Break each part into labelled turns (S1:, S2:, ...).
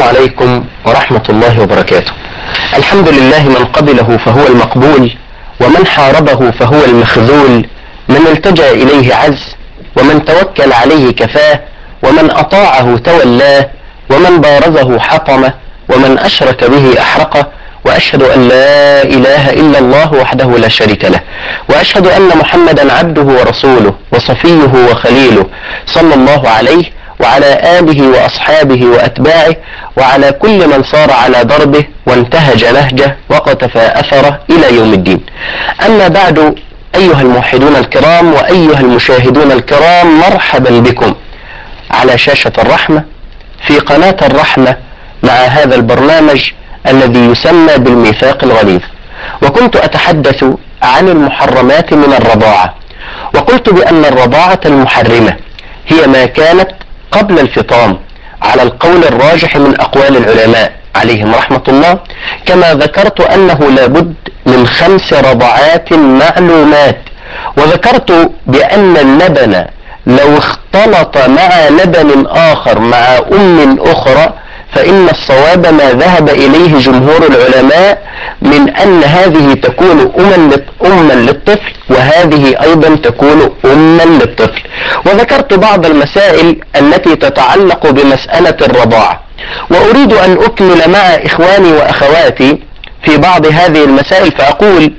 S1: عليكم ورحمة الله وبركاته الحمد لله من قبله فهو المقبول ومن حاربه فهو المخذول من التجأ إليه عز ومن توكل عليه كفاه ومن أطاعه تولاه ومن بارزه حطمه ومن أشرك به أحرقه وأشهد أن لا إله إلا الله وحده لا شريك له وأشهد أن محمدا عبده ورسوله وصفيه وخليله صلى الله عليه وعلى آله وأصحابه وأتباعه وعلى كل من صار على دربه وانتهج نهجه وقتفى أثره إلى يوم الدين أما بعد أيها الموحدون الكرام وأيها المشاهدون الكرام مرحبا بكم على شاشة الرحمة في قناة الرحمة مع هذا البرنامج الذي يسمى بالميثاق الغليظ وكنت أتحدث عن المحرمات من الرضاعة وقلت بأن الرضاعة المحرمة هي ما كانت قبل الفطام على القول الراجح من أقوال العلماء عليهم رحمة الله كما ذكرت أنه لابد من خمس رضعات معلومات وذكرت بأن اللبن لو اختلط مع لبن آخر مع أم أخرى فإن الصواب ما ذهب إليه جمهور العلماء من أن هذه تكون أما أما للطفل وهذه أيضا تكون أما للطفل وذكرت بعض المسائل التي تتعلق بمسألة الرضاعة وأريد أن أكمل مع إخواني وأخواتي في بعض هذه المسائل فأقول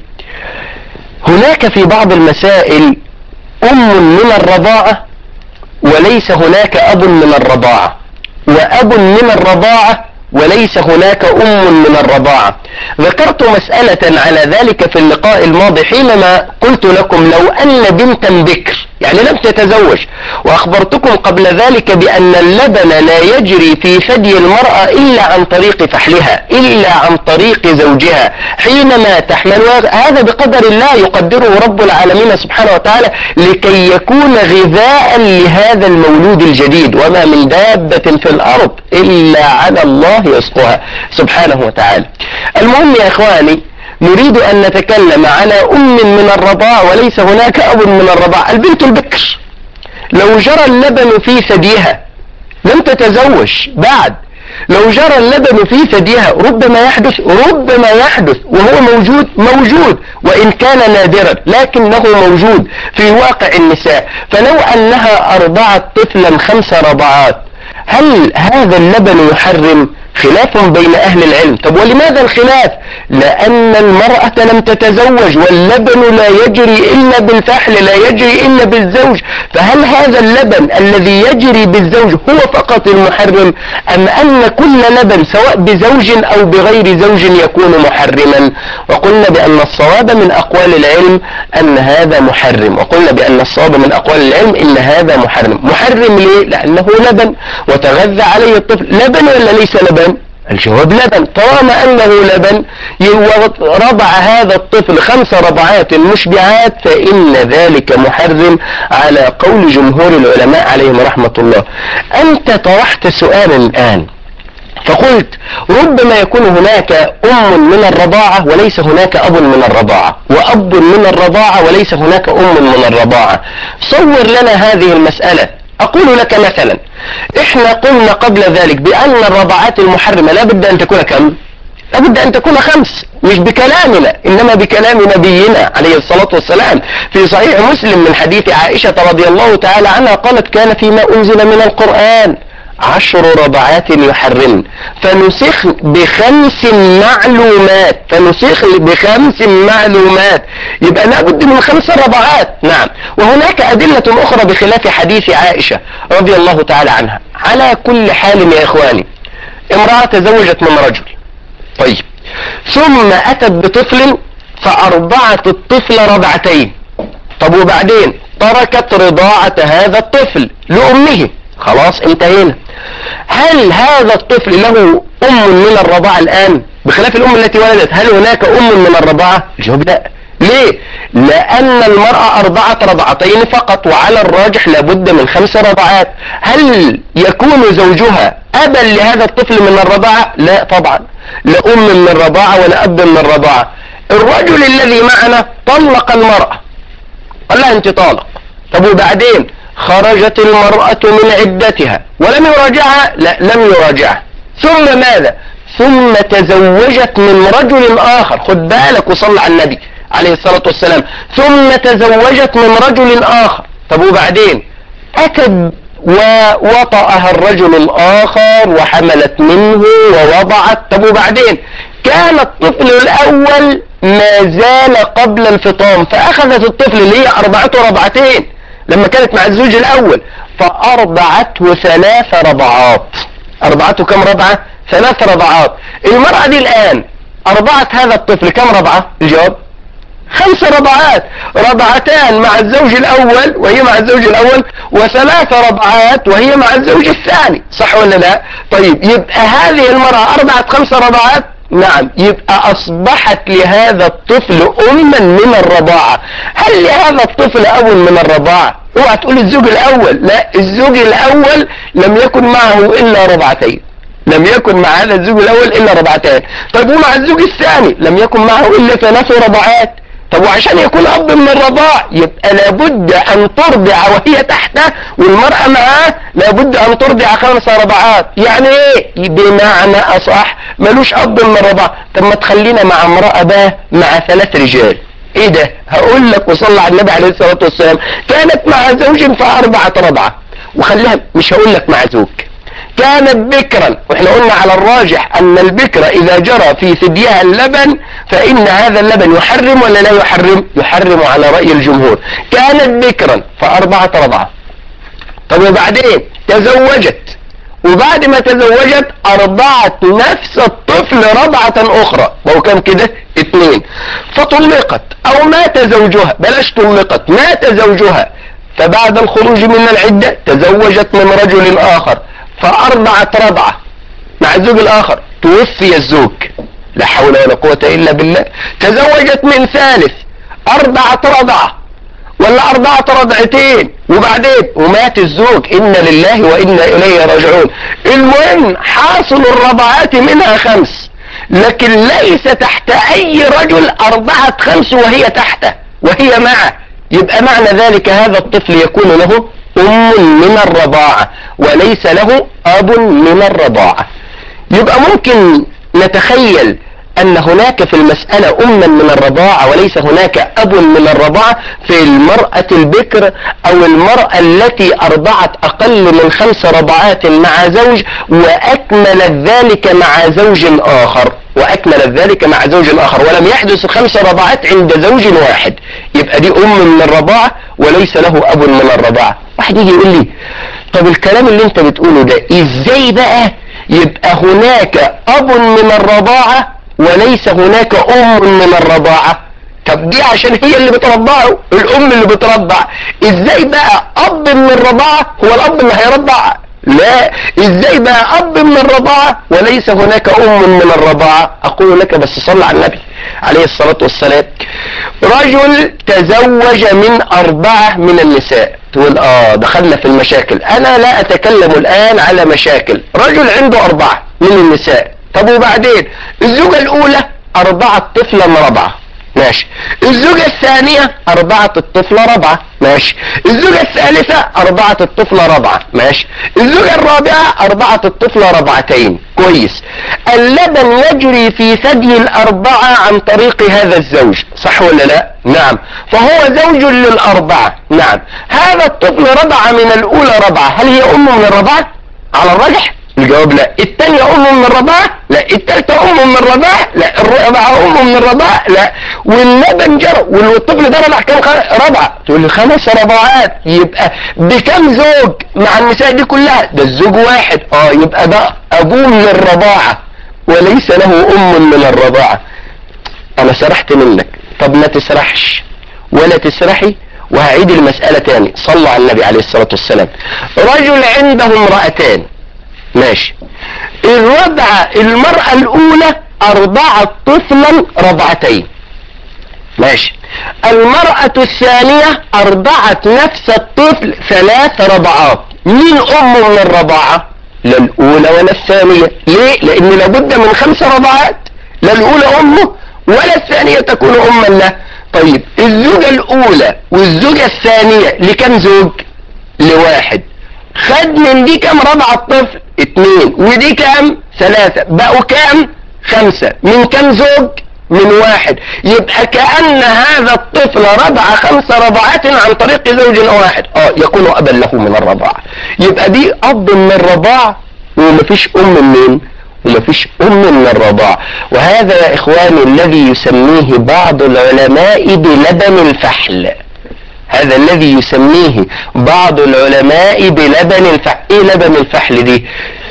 S1: هناك في بعض المسائل أم من الرضاعة وليس هناك أب من الرضاعة وأب من الرضاعة وليس هناك أم من الرضاعة ذكرت مسألة على ذلك في اللقاء الماضي حينما قلت لكم لو أن بنتا بكر يعني لم تتزوج وأخبرتكم قبل ذلك بأن اللبن لا يجري في ثدي المرأة إلا عن طريق فحلها إلا عن طريق زوجها حينما تحمل هذا بقدر الله يقدره رب العالمين سبحانه وتعالى لكي يكون غذاء لهذا المولود الجديد وما من دابة في الأرض إلا على الله يسقها سبحانه وتعالى المهم يا إخواني نريد أن نتكلم على أم من الرضاع وليس هناك أب من الرضاع البنت البكر لو جرى اللبن في ثديها لم تتزوج بعد لو جرى اللبن في ثديها ربما يحدث ربما يحدث وهو موجود موجود وإن كان نادرا لكنه موجود في واقع النساء فلو أنها أرضعت طفلا خمس رضعات هل هذا اللبن يحرم خلاف بين أهل العلم طب ولماذا الخلاف لأن المرأة لم تتزوج واللبن لا يجري إلا بالفحل لا يجري إلا بالزوج فهل هذا اللبن الذي يجري بالزوج هو فقط المحرم أم أن كل لبن سواء بزوج أو بغير زوج يكون محرما وقلنا بأن الصواب من أقوال العلم أن هذا محرم وقلنا بأن الصواب من أقوال العلم إن هذا محرم محرم ليه لأنه لبن وتغذى عليه الطفل لبن ولا ليس لبن الجواب لبن طالما انه لبن رضع هذا الطفل خمس رضعات مشبعات فان ذلك محرم على قول جمهور العلماء عليهم رحمة الله انت طرحت سؤالا الان فقلت ربما يكون هناك ام من الرضاعة وليس هناك اب من الرضاعة واب من الرضاعة وليس هناك ام من الرضاعة صور لنا هذه المسألة اقول لك مثلا احنا قلنا قبل ذلك بان الرضعات المحرمة لا بد ان تكون كم لا بد ان تكون خمس مش بكلامنا انما بكلام نبينا عليه الصلاة والسلام في صحيح مسلم من حديث عائشة رضي الله تعالى عنها قالت كان فيما انزل من القرآن عشر رضعات يحرم فنسخ بخمس معلومات فنسخ بخمس معلومات يبقى لابد من خمس رضعات نعم وهناك أدلة أخرى بخلاف حديث عائشة رضي الله تعالى عنها على كل حال يا إخواني امرأة تزوجت من رجل طيب ثم أتت بطفل فأرضعت الطفل رضعتين طب وبعدين تركت رضاعة هذا الطفل لأمه خلاص انتهينا هل هذا الطفل له ام من الرضاعة الان بخلاف الام التي ولدت هل هناك ام من الرضاعة الجواب لا ليه لان المرأة ارضعت رضعتين فقط وعلى الراجح لابد من خمس رضعات هل يكون زوجها ابا لهذا الطفل من الرضاعة لا طبعا لا ام من الرضاعة ولا اب من الرضاعة الرجل الذي معنا طلق المرأة قال لها انت طالق طب وبعدين خرجت المرأة من عدتها ولم يراجعها لا لم يراجعها ثم ماذا ثم تزوجت من رجل آخر خد بالك وصل على النبي عليه الصلاة والسلام ثم تزوجت من رجل آخر طب وبعدين أتت ووطأها الرجل الآخر وحملت منه ووضعت طب وبعدين كان الطفل الأول ما زال قبل الفطام فأخذت الطفل اللي هي أربعته رضعتين لما كانت مع الزوج الأول فأرضعته ثلاث رضعات أرضعته كم رضعة؟ ثلاث رضعات المرأة دي الآن أرضعت هذا الطفل كم رضعة؟ الجواب خمس رضعات رضعتان مع الزوج الأول وهي مع الزوج الأول وثلاث رضعات وهي مع الزوج الثاني صح ولا لا طيب يبقى هذه المرأة أرضعت خمس رضعات نعم يبقى أصبحت لهذا الطفل أما من الرضاعة هل لهذا الطفل أب من الرضاعة اوعى تقول الزوج الأول لا الزوج الأول لم يكن معه إلا رضعتين لم يكن مع هذا الزوج الأول إلا رضعتان طيب ومع الزوج الثاني لم يكن معه إلا ثلاث رضعات طب وعشان يكون اب من الرضاع يبقى لابد ان ترضع وهي تحته والمرأة معاه لابد ان ترضع خمس رضعات يعني ايه بمعنى اصح ملوش اب من الرضاع طب ما تخلينا مع امرأة بقى مع ثلاث رجال ايه ده هقول لك وصلى على النبي عليه الصلاة والسلام كانت مع زوج فاربعة رضعة وخليها مش هقول لك مع زوج كانت بكرا واحنا قلنا على الراجح ان البكرة اذا جرى في ثديها اللبن فان هذا اللبن يحرم ولا لا يحرم يحرم على رأي الجمهور كانت بكرا فاربعة رضعة طب وبعدين تزوجت وبعد ما تزوجت ارضعت نفس الطفل رضعة اخرى وهو كان كده اتنين فطلقت او مات زوجها بلاش طلقت مات زوجها فبعد الخروج من العدة تزوجت من رجل اخر فأرضعت رضعة مع الزوج الآخر توفي الزوج لا حول ولا قوة إلا بالله تزوجت من ثالث أرضعت رضعة ولا أرضعت رضعتين وبعدين ومات الزوج إنا لله وإنا إليه راجعون المهم حاصل الرضعات منها خمس لكن ليس تحت أي رجل أرضعت خمس وهي تحته وهي معه يبقى معنى ذلك هذا الطفل يكون له أم من الرضاعة وليس له أب من الرضاعة يبقى ممكن نتخيل أن هناك في المسألة أما من الرضاعة وليس هناك أب من الرضاعة في المرأة البكر أو المرأة التي أرضعت أقل من خمس رضعات مع زوج وأكملت ذلك مع زوج آخر وأكملت ذلك مع زوج آخر ولم يحدث خمس رضعات عند زوج واحد يبقى دي أم من الرضاعة وليس له أب من الرضاعة واحد يجي يقول لي طب الكلام اللي انت بتقوله ده ازاي بقى يبقى هناك أب من الرضاعة وليس هناك أم من الرضاعة طب دي عشان هي اللي بترضعه الأم اللي بترضع ازاي بقى أب من الرضاعة هو الأب اللي هيرضع لا ازاي بقى اب من الرضاعة وليس هناك ام من الرضاعة اقول لك بس صل على النبي عليه الصلاة والسلام رجل تزوج من اربعة من النساء تقول اه دخلنا في المشاكل انا لا اتكلم الان على مشاكل رجل عنده اربعة من النساء طب وبعدين الزوجة الاولى اربعة طفلا رضعة ماشي الزوجة الثانية أربعة الطفل رضعة ماشي الزوجة الثالثة أربعة الطفل رضعة ماشي الزوجة الرابعة أربعة الطفل رضعتين كويس اللبن يجري في ثدي الأربعة عن طريق هذا الزوج صح ولا لا نعم فهو زوج للأربعة نعم هذا الطفل رضع من الأولى رضعة هل هي أم من الرضعة على الرجح الجواب لا الثانية أم من الرضاعة لا الثالثة أم من الرضاعة لا الرابعة أم من الرضاعة لا واللبن جرى والطفل ده رضع كام رضعة تقول لي خمس رضعات يبقى بكم زوج مع النساء دي كلها ده الزوج واحد اه يبقى ده أبوه من الرضاعة وليس له أم من الرضاعة أنا سرحت منك طب ما تسرحش ولا تسرحي وهعيد المسألة تاني صلوا على النبي عليه الصلاة والسلام رجل عنده امرأتان ماشي الرضعة المرأة الأولى أرضعت طفلا رضعتين ماشي المرأة الثانية أرضعت نفس الطفل ثلاث رضعات مين أم من الرضاعة لا الأولى ولا الثانية ليه لأن لابد من خمس رضعات لا الأولى أمه ولا الثانية تكون أما له طيب الزوجة الأولى والزوجة الثانية لكم زوج لواحد خد من دي كام رضع الطفل اتنين ودي كام ثلاثة بقوا كام خمسة من كام زوج من واحد يبقى كأن هذا الطفل رضع خمس رضعات عن طريق زوج واحد اه يكون ابا له من الرضاعة يبقى دي اب من الرضاعة ومفيش ام منين ومفيش ام من الرضاعة وهذا يا اخواني الذي يسميه بعض العلماء بلبن الفحل هذا الذي يسميه بعض العلماء بلبن الفحل ايه لبن الفحل دي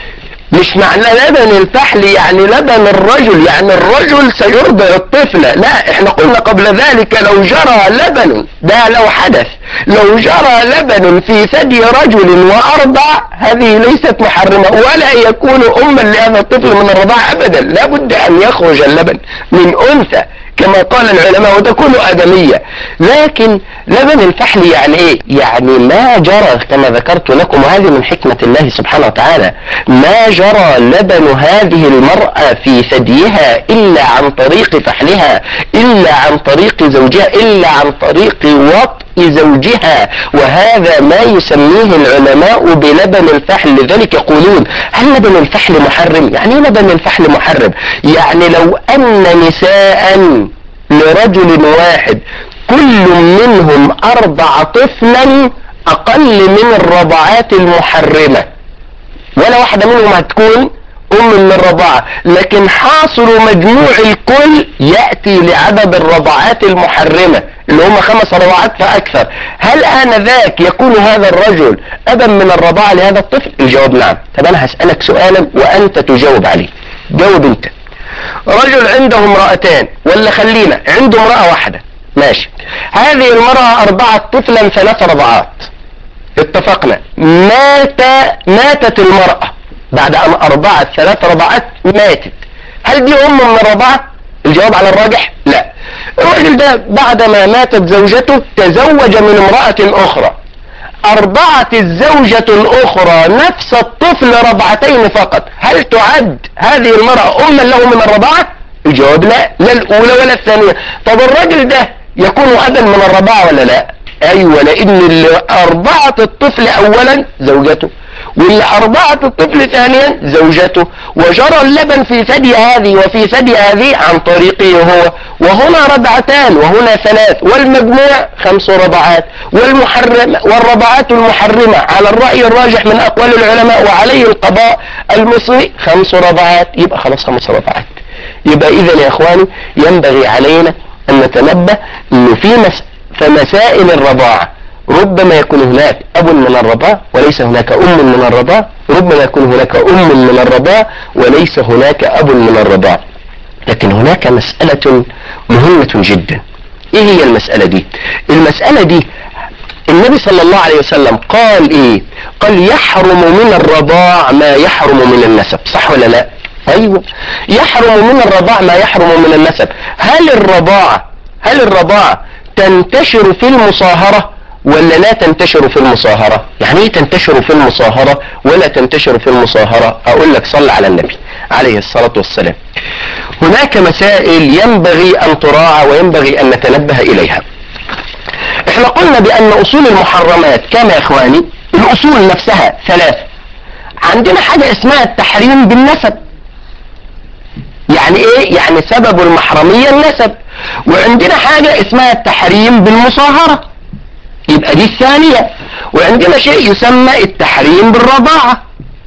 S1: مش معنى لبن الفحل يعني لبن الرجل يعني الرجل سيرضع الطفل لا احنا قلنا قبل ذلك لو جرى لبن ده لو حدث لو جرى لبن في ثدي رجل وارضع هذه ليست محرمة ولا يكون اما لهذا الطفل من الرضاعة ابدا لابد ان يخرج اللبن من انثى كما قال العلماء وتكون آدمية لكن لبن الفحل يعني ايه يعني ما جرى كما ذكرت لكم وهذه من حكمة الله سبحانه وتعالى ما جرى لبن هذه المرأة في ثديها إلا عن طريق فحلها إلا عن طريق زوجها إلا عن طريق وطء زوجها وهذا ما يسميه العلماء بلبن الفحل لذلك يقولون هل لبن الفحل محرم يعني ايه لبن الفحل محرم يعني لو ان نساء لرجل واحد كل منهم ارضع طفلا اقل من الرضعات المحرمة ولا واحدة منهم هتكون ام من الرضاعة لكن حاصل مجموع الكل يأتي لعدد الرضعات المحرمة اللي هم خمس رضعات فاكثر هل انذاك يكون هذا الرجل ابا من الرضاعة لهذا الطفل الجواب نعم طب انا هسألك سؤالا وانت تجاوب عليه جاوب انت رجل عنده امرأتان ولا خلينا عنده امرأة واحدة ماشي هذه المرأة ارضعت طفلا ثلاث رضعات اتفقنا مات ماتت المرأة بعد ان ارضعت ثلاث رضعات ماتت هل دي ام من الرضاعة الجواب على الراجح لا الراجل ده بعدما ماتت زوجته تزوج من امرأة اخرى ارضعت الزوجة الاخرى نفس الطفل رضعتين فقط هل تعد هذه المرأة اما له من الرضاعة الجواب لا لا الاولى ولا الثانية طب الراجل ده يكون ابا من الرضاعة ولا لا ايوه لان اللي ارضعت الطفل اولا زوجته واللي ارضعت الطفل ثانيا زوجته وجرى اللبن في ثدي هذه وفي ثدي هذه عن طريقه هو وهنا رضعتان وهنا ثلاث والمجموع خمس رضعات والمحرم والرضعات المحرمة على الرأي الراجح من اقوال العلماء وعليه القضاء المصري خمس رضعات يبقى خلاص خمس رضعات يبقى اذا يا اخواني ينبغي علينا ان نتنبه انه في مس... فمسائل الرضاعة ربما يكون هناك اب من الرضاع وليس هناك ام من الرضاع ربما يكون هناك ام من الرضاع وليس هناك اب من الرضاع لكن هناك مسألة مهمة جدا ايه هي المسألة دي المسألة دي النبي صلى الله عليه وسلم قال ايه قال يحرم من الرضاع ما يحرم من النسب صح ولا لا ايوه يحرم من الرضاع ما يحرم من النسب هل الرضاعة هل الرضاعة تنتشر في المصاهرة ولا لا تنتشر في المصاهرة يعني ايه تنتشر في المصاهرة ولا تنتشر في المصاهرة اقول لك صل على النبي عليه الصلاة والسلام هناك مسائل ينبغي ان تراعى وينبغي ان نتنبه اليها احنا قلنا بان اصول المحرمات كما يا اخواني الاصول نفسها ثلاثة عندنا حاجة اسمها التحريم بالنسب يعني ايه يعني سبب المحرمية النسب وعندنا حاجة اسمها التحريم بالمصاهرة يبقى دي الثانية وعندنا شيء يسمى التحريم بالرضاعة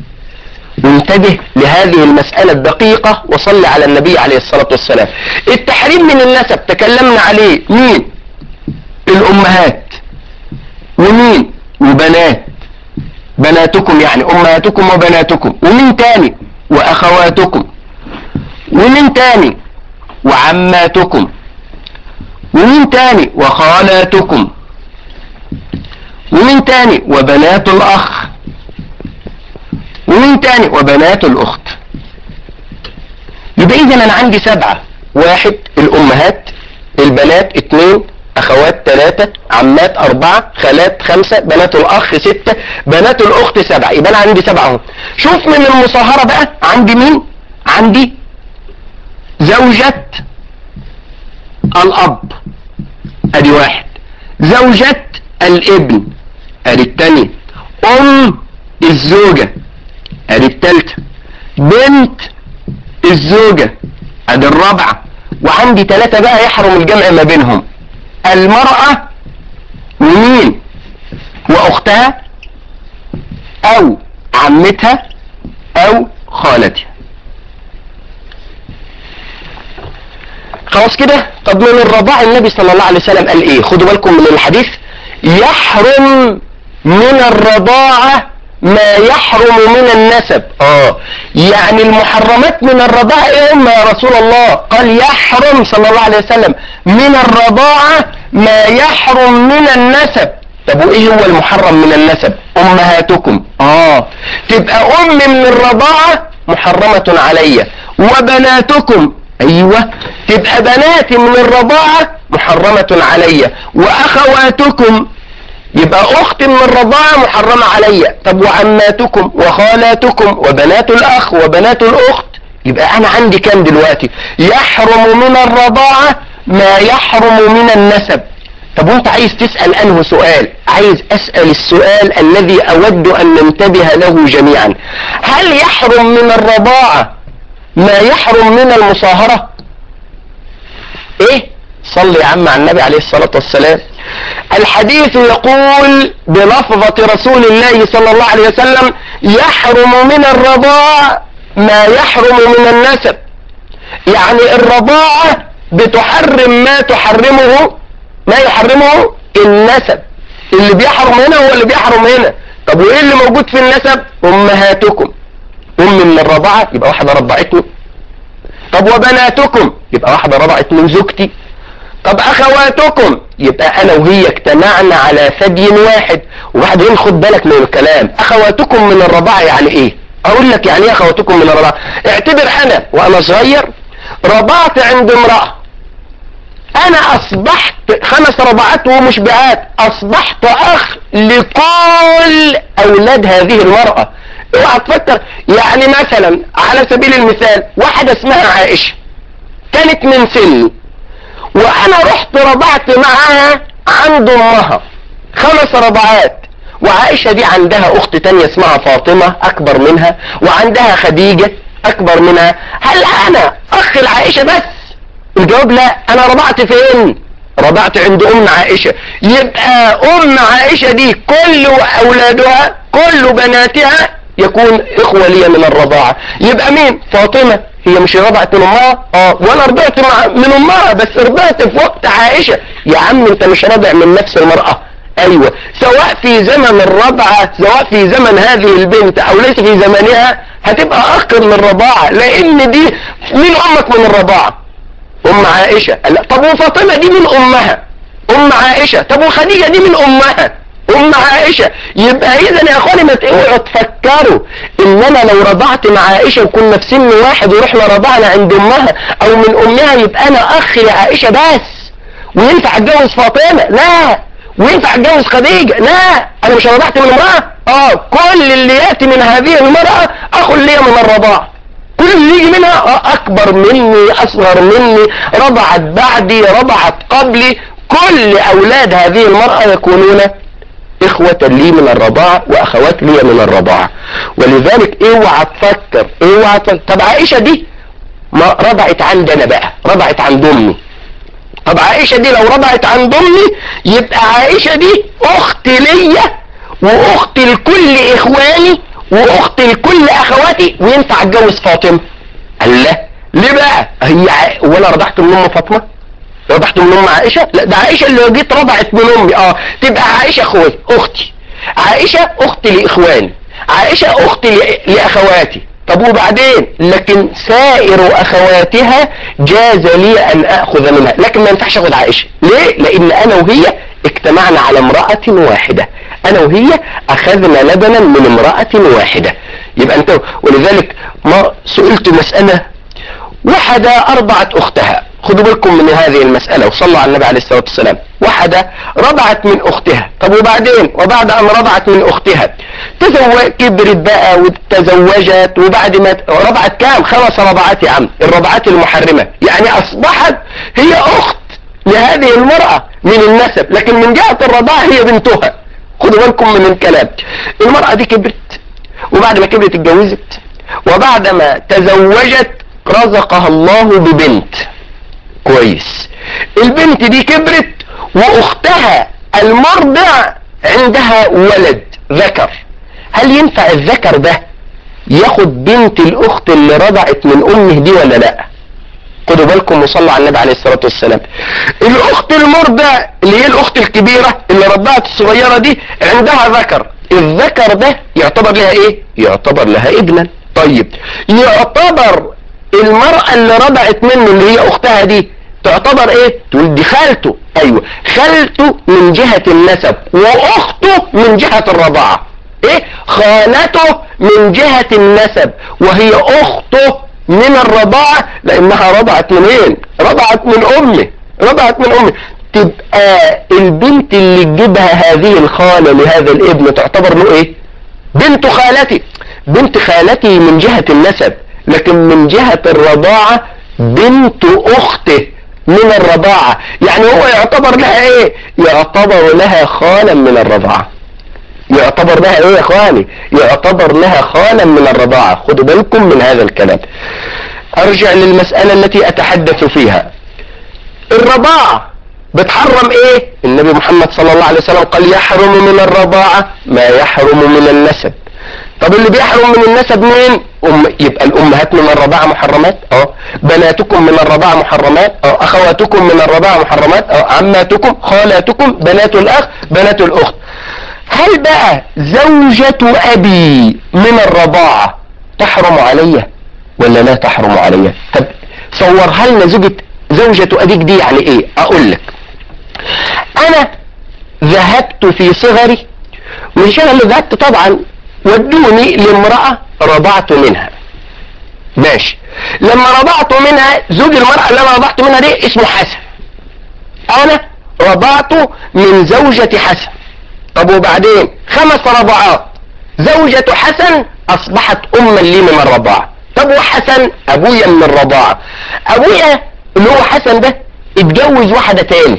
S1: وانتبه لهذه المسألة الدقيقة وصل على النبي عليه الصلاة والسلام التحريم من النسب تكلمنا عليه مين الأمهات ومين وبنات بناتكم يعني أمهاتكم وبناتكم ومين تاني وأخواتكم ومين تاني وعماتكم ومين تاني وخالاتكم ومين تاني وبنات الاخ ومين تاني وبنات الاخت يبقى اذا انا عندي سبعة واحد الامهات البنات اتنين اخوات ثلاثة عمات اربعة خالات خمسة بنات الاخ ستة بنات الاخت سبعة يبقى انا عندي سبعة اهو شوف من المصاهرة بقى عندي مين عندي زوجة الاب ادي واحد زوجة الابن ادي التانية ام الزوجة ادي التالتة بنت الزوجة ادي الرابعة وعندي ثلاثة بقى يحرم الجمع ما بينهم المرأة ومين واختها او عمتها او خالتها خلاص كده طب من الرضاع النبي صلى الله عليه وسلم قال ايه خدوا بالكم من الحديث يحرم من الرضاعة ما يحرم من النسب اه يعني المحرمات من الرضاعة ايه هم يا رسول الله قال يحرم صلى الله عليه وسلم من الرضاعة ما يحرم من النسب طب وايه هو المحرم من النسب امهاتكم اه تبقى ام من الرضاعة محرمة علي وبناتكم ايوه تبقى بناتي من الرضاعة محرمة علي واخواتكم يبقى اخت من الرضاعة محرمة علي طب وعماتكم وخالاتكم وبنات الاخ وبنات الاخت يبقى انا عندي كام دلوقتي يحرم من الرضاعة ما يحرم من النسب طب وانت عايز تسأل انه سؤال عايز اسأل السؤال الذي اود ان ننتبه له جميعا هل يحرم من الرضاعة ما يحرم من المصاهرة ايه صلي يا عم على النبي عليه الصلاة والسلام الحديث يقول بلفظة رسول الله صلى الله عليه وسلم يحرم من الرضاع ما يحرم من النسب يعني الرضاعة بتحرم ما تحرمه ما يحرمه النسب اللي بيحرم هنا هو اللي بيحرم هنا طب وايه اللي موجود في النسب امهاتكم ام من الرضاعة يبقى واحدة رضعتني طب وبناتكم يبقى واحدة رضعت من زوجتي طب اخواتكم يبقى انا وهي اجتمعنا على ثدي واحد وبعدين خد بالك من الكلام اخواتكم من الرضاعة يعني ايه اقول لك يعني ايه اخواتكم من الرضاعة اعتبر انا وانا صغير رضعت عند امرأة انا اصبحت خمس رضعات ومشبعات اصبحت اخ لكل اولاد هذه المرأة اوعى تفكر يعني مثلا على سبيل المثال واحدة اسمها عائشة كانت من سني وانا رحت رضعت معاها عند امها خمس رضعات وعائشة دي عندها اخت تانية اسمها فاطمة اكبر منها وعندها خديجة اكبر منها هل انا اخ العائشة بس الجواب لا انا رضعت فين رضعت عند ام عائشة يبقى ام عائشة دي كل اولادها كل بناتها يكون اخوة لي من الرضاعة يبقى مين فاطمة هي مش رضعت من امها اه وانا رضعت مع من امها بس رضعت في وقت عائشة يا عم انت مش رضع من نفس المرأة ايوه سواء في زمن الرضعة سواء في زمن هذه البنت او ليس في زمنها هتبقى اخ من الرضاعة لان دي مين امك من الرضاعة ام عائشة لا طب وفاطمة دي من امها ام عائشة طب وخديجة دي من امها ام عائشة يبقى اذا يا اخواني ما اوعوا تفكروا ان انا لو رضعت مع عائشة وكنا في سن واحد ورحنا رضعنا عند امها او من امها يبقى انا اخ لعائشة بس وينفع اتجوز فاطمة لا وينفع اتجوز خديجة لا انا مش رضعت من امرأة اه كل اللي ياتي من هذه المرأة اخ لي من الرضاعة كل اللي يجي منها آه اكبر مني اصغر مني رضعت بعدي رضعت قبلي كل اولاد هذه المرأة يكونون اخوة لي من الرضاعة واخوات لي من الرضاعة ولذلك اوعى تفكر اوعى تفكر طب عائشة دي ما رضعت عندنا بقى رضعت عند امي طب عائشة دي لو رضعت عند امي يبقى عائشة دي اخت ليا واخت لكل اخواني واخت لكل اخواتي وينفع اتجوز فاطمة قال لا ليه بقى هي ع... ولا رضعت من ام فاطمة رضعت من ام عائشة لا ده عائشة اللي جيت رضعت من امي اه تبقى عائشة اخوي اختي عائشة اخت لاخواني عائشة اخت ل... لاخواتي طب وبعدين لكن سائر اخواتها جاز لي ان اخذ منها لكن ما ينفعش اخذ عائشة ليه لان انا وهي اجتمعنا على امرأة واحدة انا وهي اخذنا لبنا من امرأة واحدة يبقى انت ولذلك ما سئلت مسألة واحدة ارضعت اختها خدوا بالكم من هذه المسألة وصلوا على النبي عليه الصلاة والسلام واحدة رضعت من اختها طب وبعدين وبعد ان رضعت من اختها تزوج كبرت بقى وتزوجت وبعد ما رضعت كام خمس رضعات يا عم الرضعات المحرمة يعني اصبحت هي اخت لهذه المرأة من النسب لكن من جهة الرضاعة هي بنتها خدوا بالكم من الكلام المرأة دي كبرت وبعد ما كبرت اتجوزت وبعدما تزوجت رزقها الله ببنت كويس البنت دي كبرت واختها المرضع عندها ولد ذكر هل ينفع الذكر ده ياخد بنت الاخت اللي رضعت من امه دي ولا لا خدوا بالكم وصلوا على النبي عليه الصلاه والسلام الاخت المرضع اللي هي الاخت الكبيره اللي رضعت الصغيره دي عندها ذكر الذكر ده يعتبر لها ايه يعتبر لها ابنا طيب يعتبر المرأة اللي رضعت منه اللي هي اختها دي تعتبر ايه تقول دي خالته ايوه خالته من جهة النسب واخته من جهة الرضاعة ايه خالته من جهة النسب وهي اخته من الرضاعة لانها رضعت منين رضعت من امه رضعت من امه تبقى البنت اللي تجيبها هذه الخالة لهذا الابن تعتبر له ايه بنت خالتي بنت خالتي من جهة النسب لكن من جهة الرضاعة بنت اخته من الرضاعة يعني هو يعتبر لها ايه يعتبر لها خالا من الرضاعة يعتبر لها ايه يا اخواني يعتبر لها خالا من الرضاعة خدوا بالكم من هذا الكلام ارجع للمسألة التي اتحدث فيها الرضاعة بتحرم ايه النبي محمد صلى الله عليه وسلم قال يحرم من الرضاعة ما يحرم من النسب طب اللي بيحرم من النسب مين أم يبقى الامهات من الرضاعة محرمات اه بناتكم من الرضاعة محرمات اه اخواتكم من الرضاعة محرمات اه عماتكم خالاتكم بنات الاخ بنات الاخت هل بقى زوجة ابي من الرضاعة تحرم علي ولا لا تحرم علي طب صورها لنا زوجة زوجة ابيك دي يعني ايه اقول لك انا ذهبت في صغري من شغل اللي ذهبت طبعا ودوني لامرأة رضعت منها ماشي لما رضعت منها زوج المرأة اللي انا رضعت منها دي اسمه حسن انا رضعت من زوجة حسن طب وبعدين خمس رضعات زوجة حسن اصبحت اما لي من الرضاعة طب وحسن ابويا من الرضاعة ابويا اللي هو حسن ده اتجوز واحدة تاني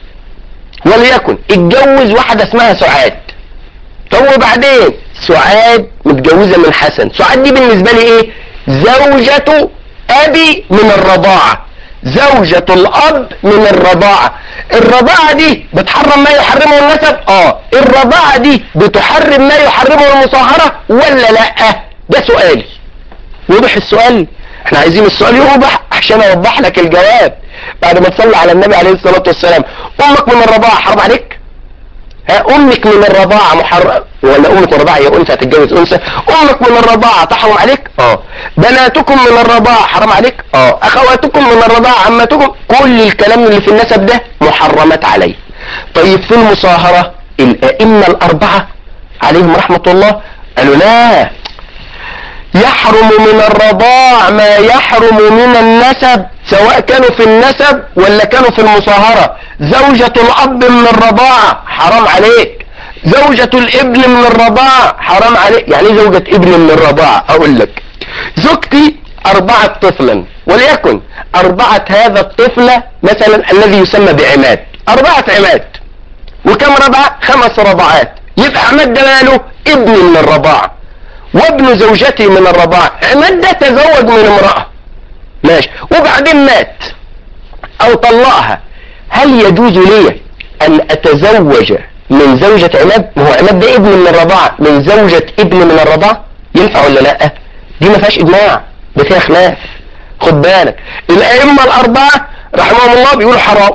S1: وليكن اتجوز واحدة اسمها سعاد طب وبعدين سعاد متجوزة من حسن سعاد دي بالنسبة لي ايه زوجة ابي من الرضاعة زوجة الاب من الرضاعة الرضاعة دي بتحرم ما يحرمه النسب اه الرضاعة دي بتحرم ما يحرمه المصاهرة ولا لا ده سؤالي وضح السؤال احنا عايزين السؤال يوضح عشان اوضح لك الجواب بعد ما تصلي على النبي عليه الصلاة والسلام امك من الرضاعة حرام عليك ها امك من الرضاعة محرم ولا امك من الرضاعة هي انثى هتتجوز انثى امك من الرضاعة تحرم عليك اه بناتكم من الرضاعة حرام عليك اه اخواتكم من الرضاعة عماتكم كل الكلام اللي في النسب ده محرمات عليه طيب في المصاهرة الائمة الاربعة عليهم رحمة الله قالوا لا يحرم من الرضاع ما يحرم من النسب سواء كانوا في النسب ولا كانوا في المصاهرة زوجة الأب من الرضاعة حرام عليك زوجة الابن من الرضاعة حرام عليك يعني ايه زوجة ابن من الرضاعة أقول لك زوجتي أربعة طفلا وليكن أربعة هذا الطفل مثلا الذي يسمى بعماد أربعة عماد وكم رضعة خمس رضعات يبقى عماد ده ماله ابن من الرضاعة وابن زوجتي من الرضاعة عماد ده تزوج من امرأة ماشي وبعدين مات او طلقها هل يجوز لي ان اتزوج من زوجة عماد ما هو عماد ده ابن من الرضاعة من زوجة ابن من الرضاعة ينفع ولا لا دي ما فيهاش اجماع ده فيها خلاف خد بالك الائمة الاربعة رحمهم الله بيقولوا حرام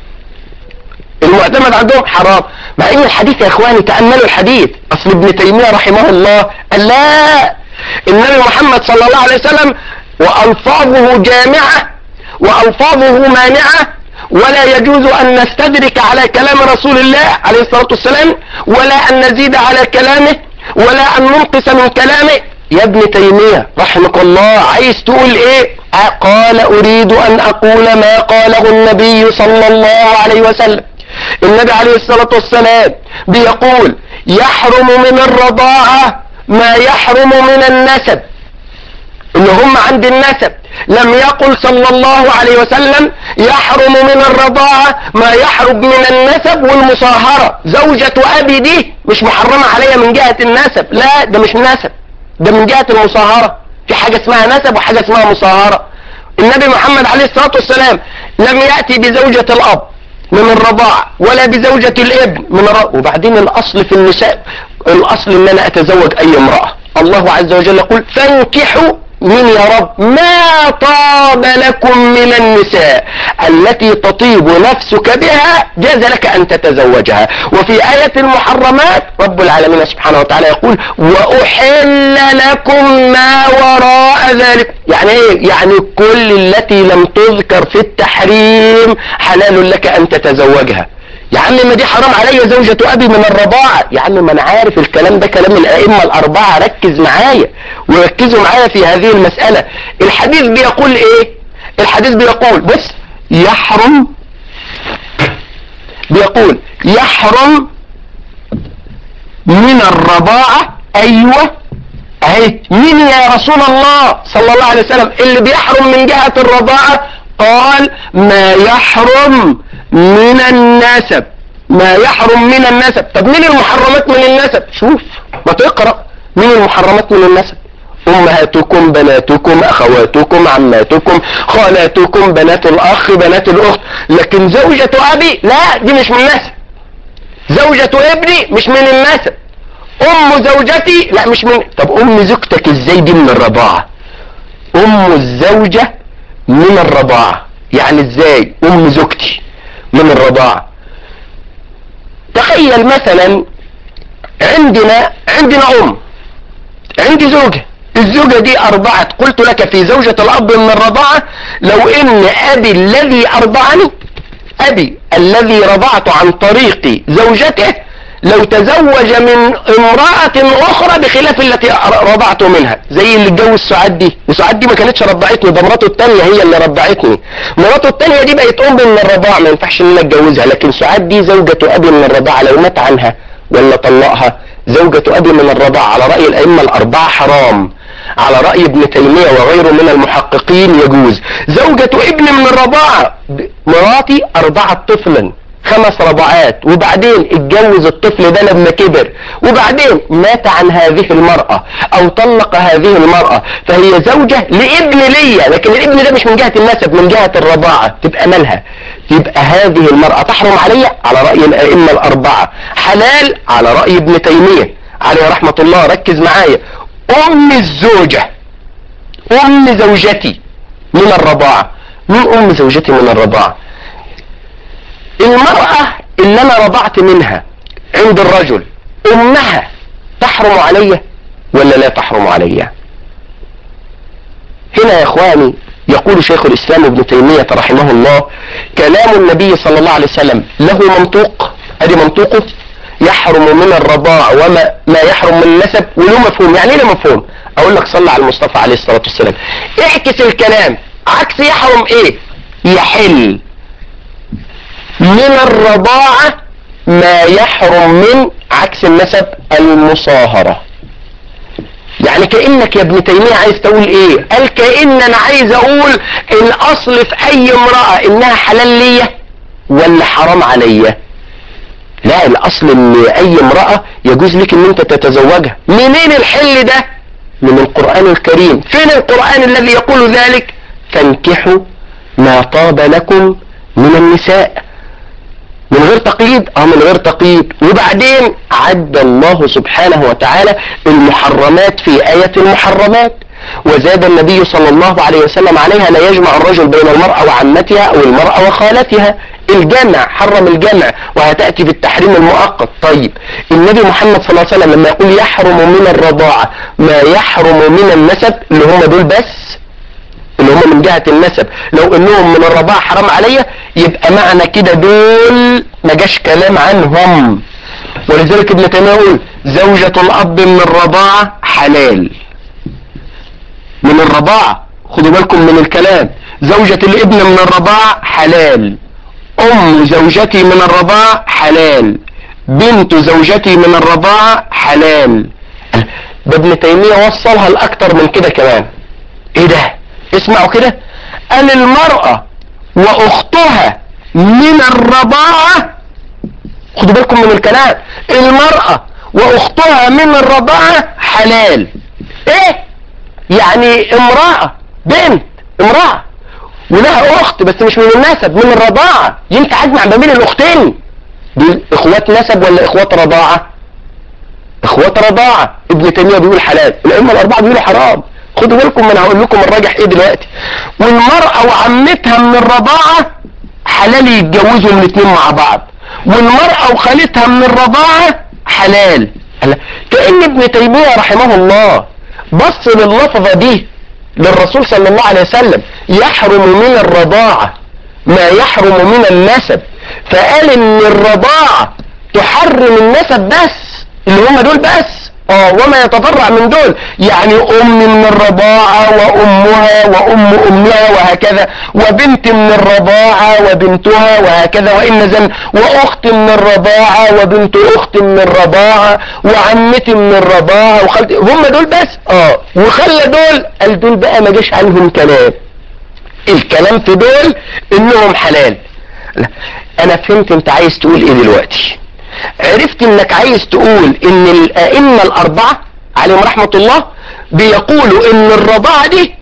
S1: المعتمد عندهم حرام مع ان الحديث يا اخواني تأملوا الحديث اصل ابن تيمية رحمه الله قال لا النبي محمد صلى الله عليه وسلم والفاظه جامعة والفاظه مانعة ولا يجوز ان نستدرك على كلام رسول الله عليه الصلاة والسلام ولا ان نزيد على كلامه ولا ان ننقص من كلامه يا ابن تيمية رحمك الله عايز تقول ايه قال اريد ان اقول ما قاله النبي صلى الله عليه وسلم النبي عليه الصلاة والسلام بيقول يحرم من الرضاعة ما يحرم من النسب اللي هم عند النسب لم يقل صلى الله عليه وسلم يحرم من الرضاعة ما يحرم من النسب والمصاهرة زوجة ابي دي مش محرمة عليا من جهة النسب لا ده مش نسب ده من جهة المصاهرة في حاجة اسمها نسب وحاجة اسمها مصاهرة النبي محمد عليه الصلاة والسلام لم يأتي بزوجة الأب من الرضاع ولا بزوجة الابن من الرضاع وبعدين الأصل في النساء الأصل ان انا اتزوج اي امرأة الله عز وجل يقول فانكحوا من يا رب ما طاب لكم من النساء التي تطيب نفسك بها جاز لك ان تتزوجها وفي آية المحرمات رب العالمين سبحانه وتعالى يقول واحل لكم ما وراء ذلك يعني ايه يعني كل التي لم تذكر في التحريم حلال لك ان تتزوجها يا عم ما دي حرام عليا زوجة ابي من الرضاعة يا عم ما انا عارف الكلام ده كلام الائمة الاربعة ركز معايا وركزوا معايا في هذه المسألة الحديث بيقول ايه الحديث بيقول بص يحرم بيقول يحرم من الرضاعة ايوه اهي مين يا رسول الله صلى الله عليه وسلم اللي بيحرم من جهة الرضاعة قال ما يحرم من النسب ما يحرم من النسب طب مين المحرمات من النسب شوف ما تقرأ مين المحرمات من النسب امهاتكم بناتكم اخواتكم عماتكم خالاتكم بنات الاخ بنات الاخت لكن زوجة ابي لا دي مش من النسب زوجة ابني مش من النسب ام زوجتي لا مش من طب ام زوجتك ازاي دي من الرضاعة ام الزوجة من الرضاعة يعني ازاي ام زوجتي من الرضاعة تخيل مثلا عندنا عندنا ام عندي زوجة الزوجة دي ارضعت قلت لك في زوجة الاب من الرضاعة لو ان ابي الذي ارضعني ابي الذي رضعت عن طريق زوجته لو تزوج من امرأة اخرى بخلاف التي رضعت منها زي اللي اتجوز سعاد دي وسعاد دي ما كانتش رضعتني ده مراته التانية هي اللي رضعتني مراته التانية دي بقت ام من الرضاعة ما ينفعش ان انا اتجوزها لكن سعاد دي زوجة ابي من الرضاعة لو مات عنها ولا طلقها زوجة ابي من الرضاعة على رأي الائمة الاربعة حرام على رأي ابن تيمية وغيره من المحققين يجوز زوجة ابن من الرضاعة مراتي ارضعت طفلا خمس رضعات وبعدين اتجوز الطفل ده لما كبر وبعدين مات عن هذه المرأة او طلق هذه المرأة فهي زوجة لابن ليا لكن الابن ده مش من جهة النسب من جهة الرضاعة تبقى مالها تبقى هذه المرأة تحرم عليا على رأي الائمة الاربعة حلال على رأي ابن تيمية عليه رحمة الله ركز معايا ام الزوجة ام زوجتي من الرضاعة مين ام زوجتي من الرضاعة المرأة اللي انا رضعت منها عند الرجل امها تحرم علي ولا لا تحرم علي هنا يا اخواني يقول شيخ الاسلام ابن تيمية رحمه الله كلام النبي صلى الله عليه وسلم له منطوق ادي منطوقه يحرم من الرضاع وما ما يحرم من النسب وله مفهوم يعني ايه له مفهوم اقول لك صلى على المصطفى عليه الصلاة والسلام اعكس الكلام عكس يحرم ايه يحل من الرضاعة ما يحرم من عكس النسب المصاهرة يعني كأنك يا ابن تيمية عايز تقول ايه قال كأن انا عايز اقول الاصل في اي امرأة انها حلال ليا ولا حرام عليا لا الاصل ان اي امرأة يجوز لك ان انت تتزوجها منين الحل ده من القرآن الكريم فين القرآن الذي يقول ذلك فانكحوا ما طاب لكم من النساء من غير تقييد اه من غير تقييد وبعدين عد الله سبحانه وتعالى المحرمات في آية المحرمات وزاد النبي صلى الله عليه وسلم عليها لا يجمع الرجل بين المرأة وعمتها او المرأة وخالتها الجمع حرم الجمع وهتأتي بالتحريم المؤقت طيب النبي محمد صلى الله عليه وسلم لما يقول يحرم من الرضاعة ما يحرم من النسب اللي هم دول بس اللي هم من جهة النسب لو انهم من الرضاعة حرام عليا يبقى معنى كده دول ما جاش كلام عنهم ولذلك ابن تيمية يقول زوجة الاب من الرضاعة حلال من الرضاعة خدوا بالكم من الكلام زوجة الابن من الرضاعة حلال ام زوجتي من الرضاعة حلال بنت زوجتي من الرضاعة حلال ده ابن تيمية وصلها لاكتر من كده كمان ايه ده اسمعوا كده قال المرأة واختها من الرضاعة خدوا بالكم من الكلام المرأة واختها من الرضاعة حلال ايه يعني امرأة بنت امرأة ولها اخت بس مش من النسب من الرضاعة ينفع اجمع ما بين الاختين دول اخوات نسب ولا اخوات رضاعة اخوات رضاعة ابن تيمية بيقول حلال الائمة الاربعة بيقولوا حرام خدوا بالكم من هقول لكم الراجح ايه دلوقتي والمرأة وعمتها من الرضاعة حلال يتجوزوا الاثنين مع بعض والمرأة وخالتها من الرضاعة حلال هلا، كأن ابن تيمية رحمه الله بص لللفظة دي للرسول صلى الله عليه وسلم يحرم من الرضاعة ما يحرم من النسب فقال ان الرضاعة تحرم النسب بس اللي هم دول بس اه وما يتفرع من دول يعني ام من الرضاعة وامها وام امها وهكذا وبنت من الرضاعة وبنتها وهكذا وان نزل واخت من الرضاعة وبنت اخت من الرضاعة وعمتي من الرضاعة وخالتي هم دول بس اه وخلى دول قال دول بقى ما جاش عنهم كلام الكلام في دول انهم حلال لا انا فهمت انت عايز تقول ايه دلوقتي عرفت انك عايز تقول ان الائمة الاربعة عليهم رحمة الله بيقولوا ان الرضاعة دي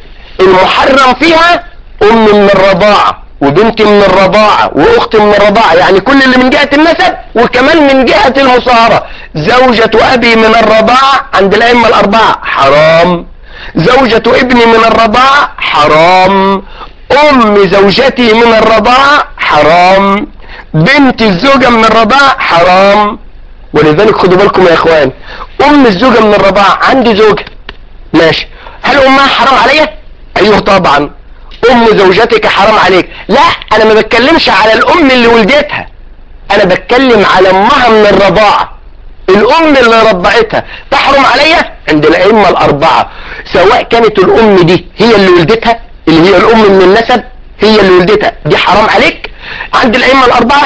S1: المحرم فيها ام من الرضاعة وبنت من الرضاعة واخت من الرضاعة يعني كل اللي من جهة النسب وكمان من جهة المصاهرة زوجة ابي من الرضاعة عند الائمة الاربعة حرام زوجة ابني من الرضاعة حرام ام زوجتي من الرضاعة حرام بنت الزوجة من الرضاعة حرام ولذلك خدوا بالكم يا اخوان ام الزوجة من الرضاعة عندي زوجة ماشي هل امها حرام عليا ايوه طبعا ام زوجتك حرام عليك لا انا ما بتكلمش على الام اللي ولدتها انا بتكلم على امها من الرضاعة الام اللي رضعتها تحرم عليا عند الائمة الاربعة سواء كانت الام دي هي اللي ولدتها اللي هي الام من النسب هي اللي ولدتها دي حرام عليك عند الائمة الاربعة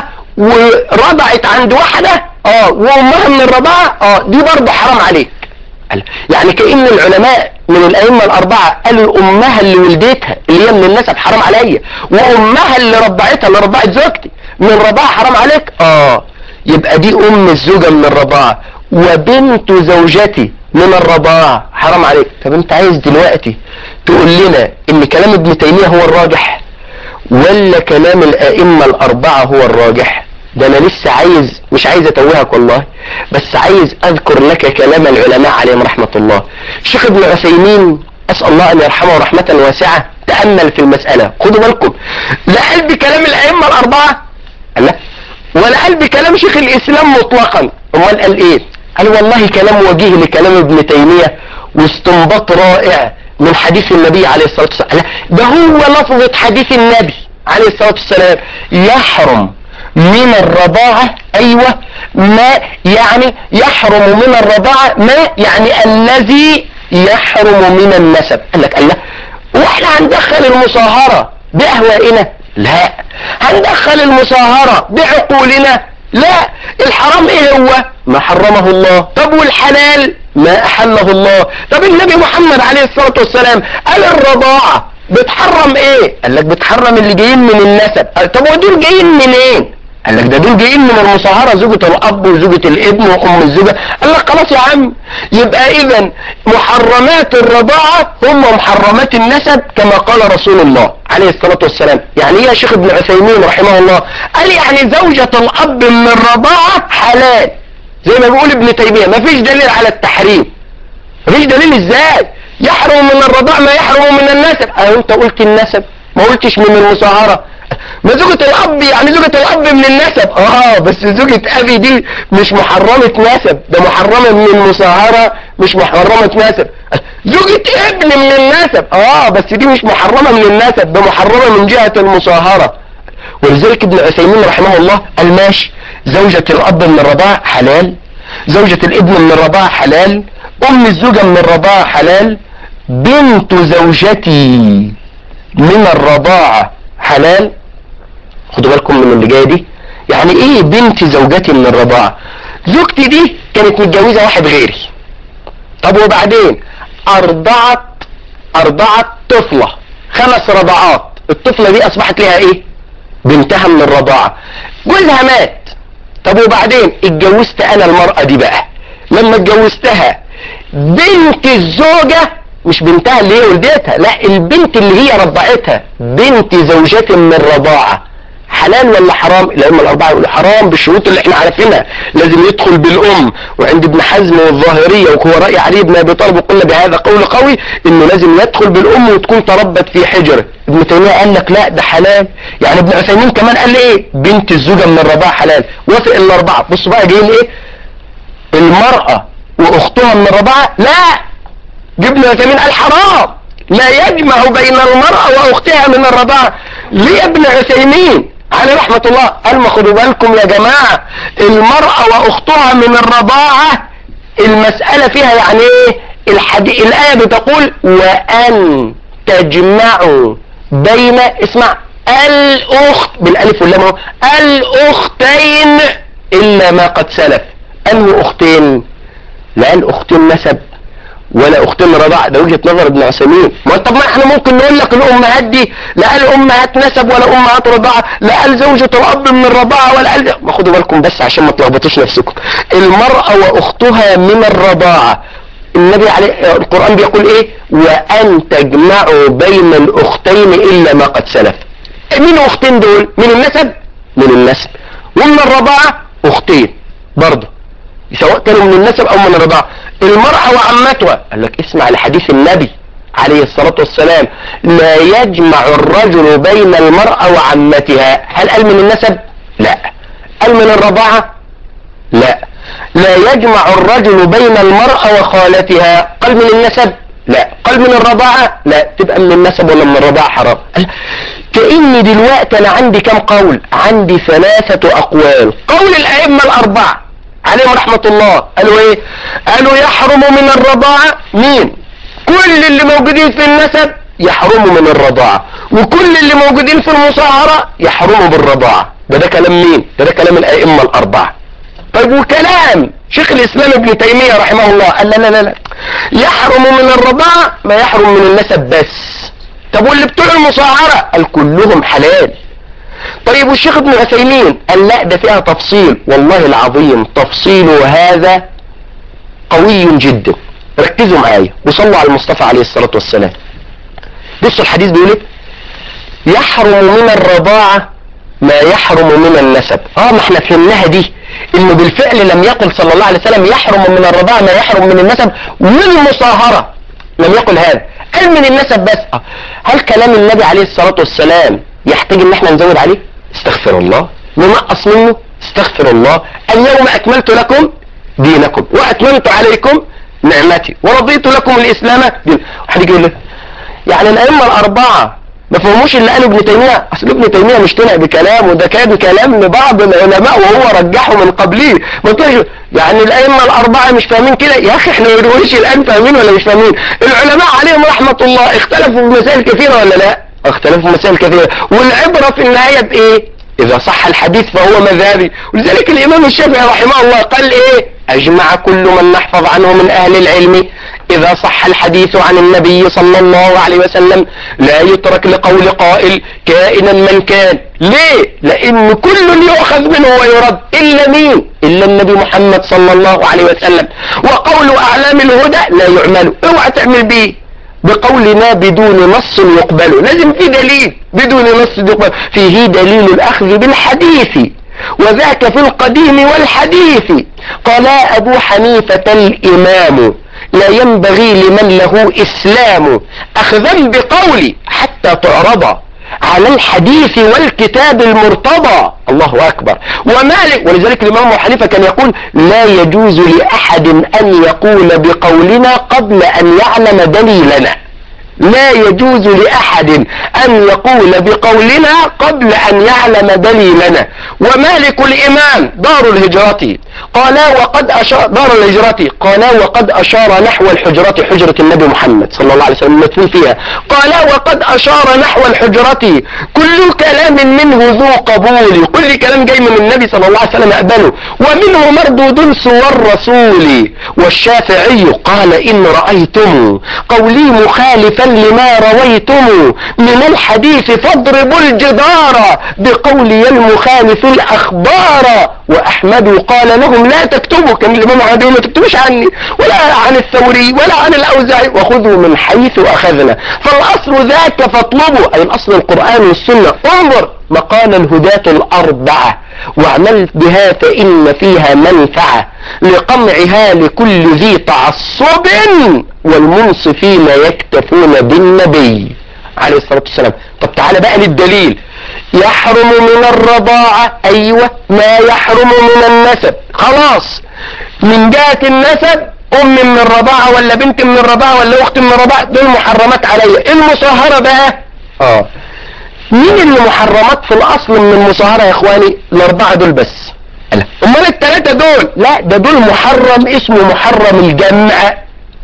S1: ورضعت عند واحدة اه وامها من الرضاعة اه دي برضه حرام عليك قال- يعني كأن العلماء من الأئمة الأربعة قالوا أمها اللي ولدتها اللي هي من النسب حرام عليا وأمها اللي رضعتها اللي رضعت زوجتي من الرضاعة حرام عليك اه يبقى دي أم الزوجة من الرضاعة وبنت زوجتي من الرضاعة حرام عليك طب أنت عايز دلوقتي تقول لنا إن كلام ابن تيمية هو الراجح ولا كلام الائمة الاربعة هو الراجح ده انا لسه عايز مش عايز اتوهك والله بس عايز اذكر لك كلام العلماء عليهم رحمة الله شيخ ابن عثيمين اسأل الله ان يرحمه رحمة واسعة تأمل في المسألة خدوا بالكم لا قلب كلام الائمة الاربعة لا ولا قلب كلام شيخ الاسلام مطلقا امال قال ايه قال والله كلام وجيه لكلام ابن تيمية واستنباط رائع من حديث النبي عليه الصلاة والسلام لا ده هو لفظة حديث النبي عليه الصلاة والسلام يحرم من الرضاعة ايوه ما يعني يحرم من الرضاعة ما يعني الذي يحرم من النسب قال لك الله واحنا هندخل المصاهرة باهوائنا لا هندخل المصاهرة بعقولنا لا الحرام ايه هو ما حرمه الله طب والحلال ما احله الله طب النبي محمد عليه الصلاة والسلام قال الرضاعة بتحرم ايه قال لك بتحرم اللي جايين من النسب قال طب ودول جايين منين قال لك ده دول جايين من المصاهرة زوجة الاب وزوجة الابن وام الزوجة قال لك خلاص يا عم يبقى اذا محرمات الرضاعة هم محرمات النسب كما قال رسول الله عليه الصلاة والسلام يعني ايه يا شيخ ابن عثيمين رحمه الله قال يعني زوجة الاب من الرضاعة حلال زي ما بيقول ابن تيمية مفيش دليل على التحريم مفيش دليل ازاي يحرم من الرضاع ما يحرم من النسب اه انت قلت النسب ما قلتش من المصاهرة ما زوجة الاب يعني زوجة الاب من النسب اه بس زوجة ابي دي مش محرمة نسب ده محرمة من المصاهرة مش محرمة نسب زوجة ابن من النسب اه بس دي مش محرمة من النسب ده محرمة من جهة المصاهرة ولذلك ابن عثيمين رحمه الله قال ماشي زوجة الاب من الرضاع حلال زوجة الابن من الرضاعة حلال ام الزوجة من الرضاعة حلال بنت زوجتي من الرضاعة حلال خدوا بالكم من اللي جايه دي يعني ايه بنت زوجتي من الرضاعة زوجتي دي كانت متجوزة واحد غيري طب وبعدين ارضعت ارضعت طفلة خمس رضعات الطفلة دي اصبحت لها ايه بنتها من الرضاعة جوزها مات طب وبعدين اتجوزت انا المرأة دي بقى لما اتجوزتها بنت الزوجة مش بنتها اللي هي ولدتها لا البنت اللي هي رضعتها بنت زوجة من رضاعة حلال ولا حرام الائمه الاربعه يقولوا حرام بالشروط اللي احنا عارفينها لازم يدخل بالام وعند ابن حزم والظاهريه وهو راي علي بن ابي طالب وقلنا بهذا قول قوي انه لازم يدخل بالام وتكون تربت في حجره ابن تيميه قال لك لا ده حلال يعني ابن عثيمين كمان قال ايه بنت الزوجه من الرضاعه حلال وافق الاربعه بصوا بقى جايين ايه المراه واختها من الرضاعه لا ابن عثيمين قال حرام لا يجمع بين المرأة واختها من الرضاعة ليه ابن عثيمين عليه رحمة الله قال ما خدوا بالكم يا جماعة المرأة واختها من الرضاعة المسألة فيها يعني ايه الحدي... الآية بتقول وأن تجمعوا بين اسمع الأخت بالألف واللام اهو الأختين إلا ما قد سلف أنه أختين لا الأختين نسب ولا اختين رضاع ده وجهه نظر ابن عثيمين ما طب ما احنا ممكن نقول لك الامهات دي لا قال امهات نسب ولا امهات رضاعه لا قال زوجة الاب من الرضاعه ولا قال ما خدوا بالكم بس عشان ما تلخبطوش نفسكم المرأة واختها من الرضاعة النبي عليه القرآن بيقول ايه وان تجمعوا بين الاختين الا ما قد سلف مين اختين دول من النسب من النسب ومن الرضاعة اختين برضه سواء كانوا من النسب او من الرضاعة المرأة وعمتها قال لك اسمع لحديث النبي عليه الصلاة والسلام لا يجمع الرجل بين المرأة وعمتها هل قال من النسب لا قال من الرضاعة لا لا يجمع الرجل بين المرأة وخالتها قال من النسب لا قال من الرضاعة لا تبقى من النسب ولا من الرضاعة حرام قال كأني دلوقتي انا عندي كم قول عندي ثلاثة اقوال قول الائمة الاربعة عليهم رحمة الله قالوا ايه قالوا يحرم من الرضاعة مين كل اللي موجودين في النسب يحرموا من الرضاعة وكل اللي موجودين في المصاهرة يحرموا بالرضاعة ده ده كلام مين ده ده كلام الائمة الاربعة طيب وكلام شيخ الاسلام ابن تيمية رحمه الله قال لا لا لا, لا. يحرم من الرضاعة ما يحرم من النسب بس طب واللي بتوع المصاهرة قال كلهم حلال طيب والشيخ ابن عثيمين قال لا ده فيها تفصيل والله العظيم تفصيل هذا قوي جدا ركزوا معايا وصلوا على المصطفى عليه الصلاة والسلام بصوا الحديث بيقول ايه يحرم من الرضاعة ما يحرم من النسب اه ما احنا فهمناها دي انه بالفعل لم يقل صلى الله عليه وسلم يحرم من الرضاعة ما يحرم من النسب والمصاهرة لم يقل هذا قال من النسب بس اه هل كلام النبي عليه الصلاة والسلام يحتاج ان احنا نزود عليه استغفر الله ننقص منه استغفر الله اليوم اكملت لكم دينكم واتممت عليكم نعمتي ورضيت لكم الاسلام دين واحد يجي يقول لك يعني الائمه الاربعه ما فهموش اللي قاله ابن تيميه اصل ابن تيميه مش طلع بكلامه ده كان كلام لبعض العلماء وهو رجحه من قبله ما تقولش يعني الائمه الاربعه مش فاهمين كده يا اخي احنا ما بنقولش الان فاهمين ولا مش فاهمين العلماء عليهم رحمه الله اختلفوا في مسائل كثيره ولا لا اختلفوا في مسائل كثيره والعبره في النهايه بايه اذا صح الحديث فهو مذهبي ولذلك الامام الشافعي رحمه الله قال ايه اجمع كل من نحفظ عنه من اهل العلم اذا صح الحديث عن النبي صلى الله عليه وسلم لا يترك لقول قائل كائنا من كان ليه لان كل يؤخذ منه ويرد الا مين الا النبي محمد صلى الله عليه وسلم وقول اعلام الهدى لا يعمل اوعى تعمل بيه بقولنا بدون نص يقبل لازم في دليل بدون نص يقبل فيه دليل الاخذ بالحديث وذاك في القديم والحديث قال ابو حنيفة الامام لا ينبغي لمن له اسلام اخذا بقولي حتى تعرض على الحديث والكتاب المرتضى الله اكبر ومالك ولذلك الامام ابو حنيفه كان يقول لا يجوز لاحد ان يقول بقولنا قبل ان يعلم دليلنا لا يجوز لأحد أن يقول بقولنا قبل أن يعلم دليلنا ومالك الإمام دار الهجرة قال وقد أشار دار الهجرة قال وقد أشار نحو الحجرة حجرة النبي محمد صلى الله عليه وسلم مدفون فيها قال وقد أشار نحو الحجرة كل كلام منه ذو قبول كل كلام جاي من النبي صلى الله عليه وسلم أقبله ومنه مردود سوى الرسول والشافعي قال إن رأيتم قولي مخالفا لما رويتم من الحديث فاضربوا الجدار بقولي المخالف الأخبار وأحمد قال لهم لا تكتبوا كان الإمام عادي ما تكتبوش عني ولا عن الثوري ولا عن الأوزاعي وخذوا من حيث أخذنا فالأصل ذاك فاطلبوا أي الأصل القرآن والسنة انظر مقال الهداة الأربعة واعمل بها فإن فيها منفعة لقمعها لكل ذي تعصب والمنصفين يكتفون بالنبي عليه الصلاة والسلام طب تعالى بقى للدليل يحرم من الرضاعة أيوة ما يحرم من النسب خلاص من جهة النسب أم من الرضاعة ولا بنت من الرضاعة ولا أخت من الرضاعة دول محرمات عليا المصاهرة بقى اه مين اللي محرمات في الاصل من المصاهرة يا اخواني الاربعة دول بس لا امال التلاتة دول لا ده دول محرم اسمه محرم الجمع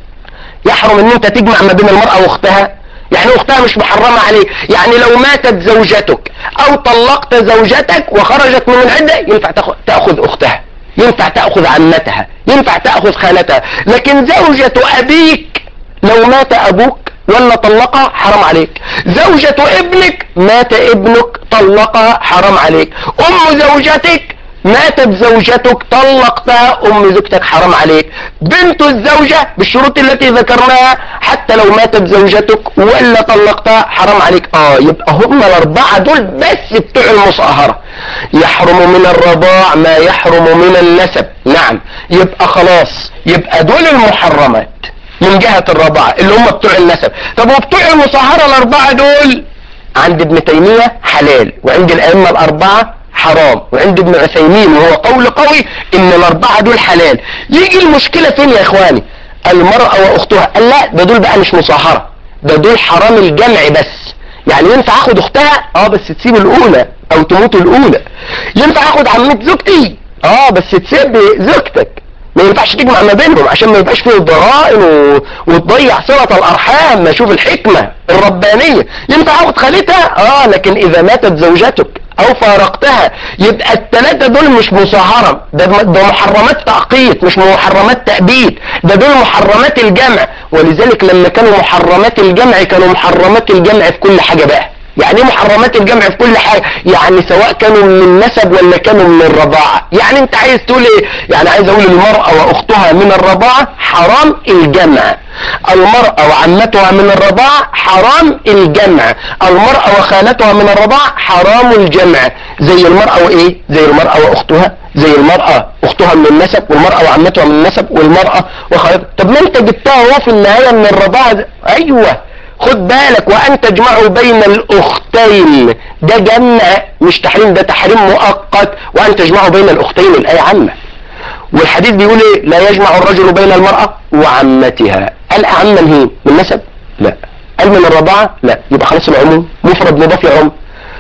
S1: يحرم ان انت تجمع ما بين المرأة واختها يعني اختها مش محرمة عليك يعني لو ماتت زوجتك او طلقت زوجتك وخرجت من العدة ينفع تاخذ, تأخذ اختها ينفع تأخذ عمتها ينفع تأخذ خالتها لكن زوجة ابيك لو مات ابوك ولا طلقها حرام عليك زوجة ابنك مات ابنك طلقها حرام عليك ام زوجتك ماتت زوجتك طلقتها ام زوجتك حرام عليك بنت الزوجة بالشروط التي ذكرناها حتى لو ماتت زوجتك ولا طلقتها حرام عليك اه يبقى هم الاربعة دول بس بتوع المصاهرة يحرم من الرضاع ما يحرم من النسب نعم يبقى خلاص يبقى دول المحرمات من جهة الرضاعة اللي هم بتوع النسب طب وبتوع المصاهرة الاربعة دول عند ابن تيمية حلال وعند الائمة الاربعة حرام وعند ابن عثيمين وهو قول قوي ان الاربعة دول حلال يجي المشكلة فين يا اخواني المرأة واختها قال لا ده دول بقى مش مصاهرة ده دول حرام الجمع بس يعني ينفع اخد اختها اه بس تسيب الاولى او تموت الاولى ينفع اخد عمة زوجتي اه بس تسيب زوجتك ما ينفعش تجمع ما بينهم عشان ما يبقاش فيه ضرائن و... وتضيع صلة الارحام ما شوف الحكمة الربانية ينفع اخد خالتها اه لكن اذا ماتت زوجتك او فارقتها يبقى التلاتة دول مش مصاهرة ده, ده محرمات تعقيد مش محرمات تأبيد ده دول محرمات الجمع ولذلك لما كانوا محرمات الجمع كانوا محرمات الجمع في كل حاجة بقى يعني ايه محرمات الجمع في كل حاجة يعني سواء كانوا من النسب ولا كانوا من الرضاعة يعني انت عايز تقول ايه يعني عايز اقول المرأة واختها من الرضاعة حرام الجمع المرأة وعمتها من الرضاعة حرام الجمع المرأة وخالتها من الرضاعة حرام الجمع زي المرأة وايه زي المرأة واختها زي المرأة اختها من النسب والمرأة وعمتها من النسب والمرأة وخالتها طب ما انت جبتها اهو في النهاية من الرضاعة ايوه خد بالك وان تجمعوا بين الاختين ده جمع مش تحريم ده تحريم مؤقت وان تجمعوا بين الاختين الايه عامه والحديث بيقول ايه لا يجمع الرجل بين المرأة وعمتها قال عما هي من نسب لا قال من الرضاعة لا يبقى خلاص العموم مفرد مضاف يعم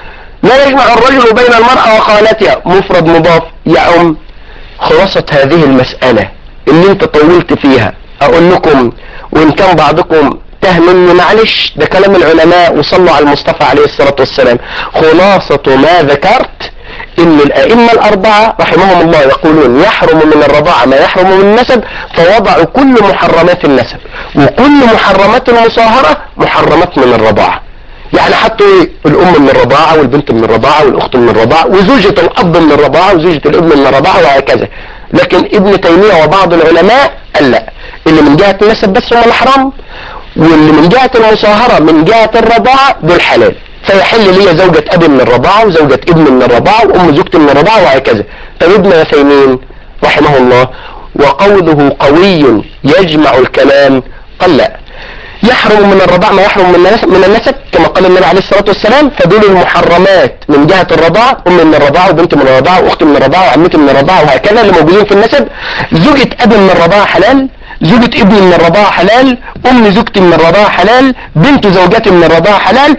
S1: لا يجمع الرجل بين المرأة وخالتها مفرد مضاف يعم خلاصة هذه المسألة اللي انت طولت فيها اقول لكم وان كان بعضكم تاه مني معلش ده كلام العلماء وصلوا على المصطفى عليه الصلاة والسلام خلاصة ما ذكرت ان الائمة الاربعة رحمهم الله يقولون يحرم من الرضاعة ما يحرم من النسب فوضعوا كل محرمات النسب وكل محرمات المصاهرة محرمات من الرضاعة يعني حتى ايه الام من الرضاعة والبنت من الرضاعة والاخت من الرضاعة وزوجة الاب من الرضاعة وزوجة الابن من الرضاعة وهكذا لكن ابن تيمية وبعض العلماء قال لا اللي من جهة النسب بس هم الحرام واللي من جهة المصاهرة من جهة الرضاعة دول حلال فيحل لي زوجة اب من الرضاعة وزوجة ابن من الرضاعة وام زوجتي من الرضاعة وهكذا طب ابن عثيمين رحمه الله وقوله قوي يجمع الكلام قال لا يحرم من الرضاع ما يحرم من النسب, من النسب كما قال النبي عليه الصلاة والسلام فدول المحرمات من جهة الرضاعة أم من الرضاعة وبنت من الرضاعة وأخت من الرضاعة وعمتي من الرضاعة وهكذا اللي موجودين في النسب زوجة أب من الرضاعة حلال زوجة ابن من الرضاعة حلال أم زوجتي من الرضاعة حلال بنت زوجتي من الرضاعة حلال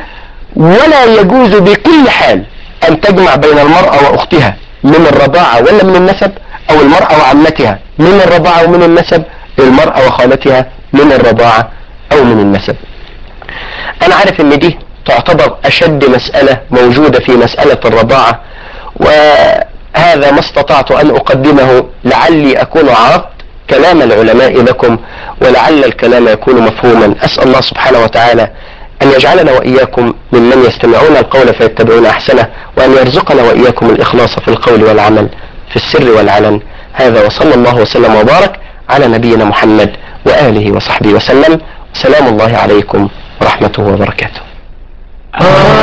S1: ولا يجوز بكل حال أن تجمع بين المرأة وأختها من الرضاعة ولا من النسب أو المرأة وعمتها من الرضاعة ومن النسب المرأة وخالتها من الرضاعة او من النسب انا عارف ان دي تعتبر اشد مسألة موجودة في مسألة الرضاعة وهذا ما استطعت ان اقدمه لعلي اكون عرضت كلام العلماء لكم ولعل الكلام يكون مفهوما أسأل الله سبحانه وتعالى أن يجعلنا وإياكم ممن يستمعون القول فيتبعون أحسنه وأن يرزقنا وإياكم الإخلاص في القول والعمل في السر والعلن هذا وصلى الله وسلم وبارك على نبينا محمد وآله وصحبه وسلم سلام الله عليكم ورحمته وبركاته